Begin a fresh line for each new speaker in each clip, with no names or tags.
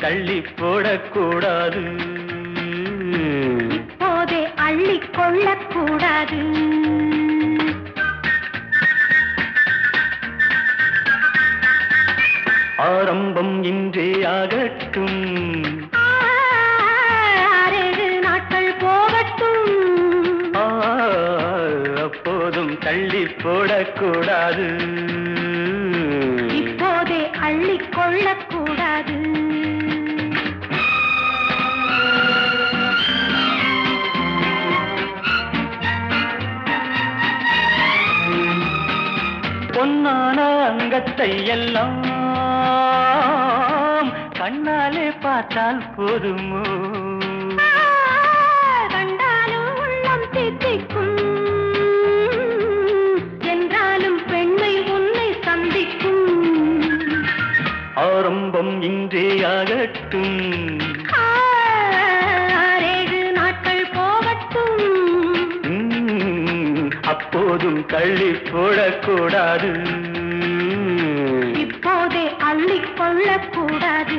தள்ளி போடக்கூடாது
இப்போதே அள்ளிக் கொள்ளக்கூடாது
ஆரம்பம் இன்றே ஆகட்டும்
ஆறேழு நாட்கள் போகட்டும்
ஆ, அப்போதும் தள்ளி போடக்கூடாது
இப்போதே அள்ளிக் கொள்ளக்கூடாது
பொன்னான அங்கத்தை எல்லாம் கண்ணாலே பார்த்தால் போதுமோ
கண்டாலும் உள்ளம் தித்திக்கும் என்றாலும் பெண்மை உன்னை சந்திக்கும்
ஆரம்பம் இன்றே ஆகட்டும்
ஆறேழு நாட்கள் போகட்டும்
ம், அப்போதும் தள்ளி போடக்கூடாது
இப்போதே அள்ளிக் கொள்ளக்கூடாது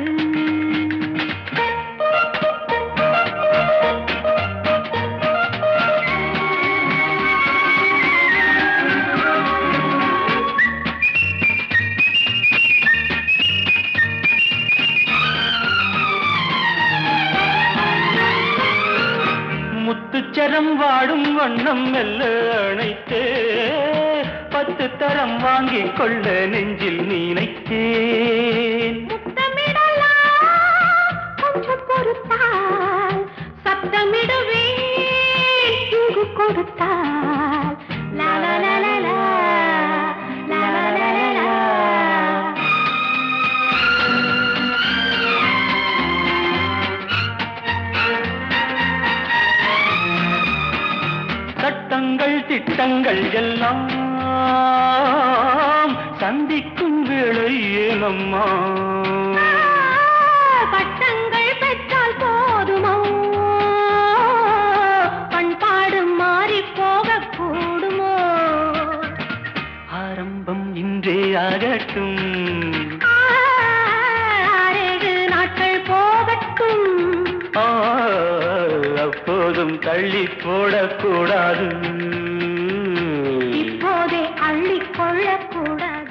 முத்துச்சரம் வாடும் வண்ணம் மெல்ல அணைத்தே பத்து தரம் வாங்கிக் கொள்ள நெஞ்சில் நினைத்தேன்
முத்தமிடலாம் கொஞ்சம் பொறுத்தால் சத்தமிடவே இங்கு கொடுத்தால் லா லா லா லா லா, லா லா லா லா லா.
சட்டங்கள் திட்டங்கள் எல்லாம் சந்திக்கும் வேளை ஏனம்மா
பட்டங்கள் பெற்றால் போதுமோ பண்பாடு மாறி போகக்கூடுமோ
ஆரம்பம் இன்றே ஆகட்டும்
ஆறேழு நாட்கள் போகட்டும்
ஆ, அப்போதும் தள்ளி போடக்கூடாது
இப்போதே அள்ளிக் கொள்ளக்கூடாது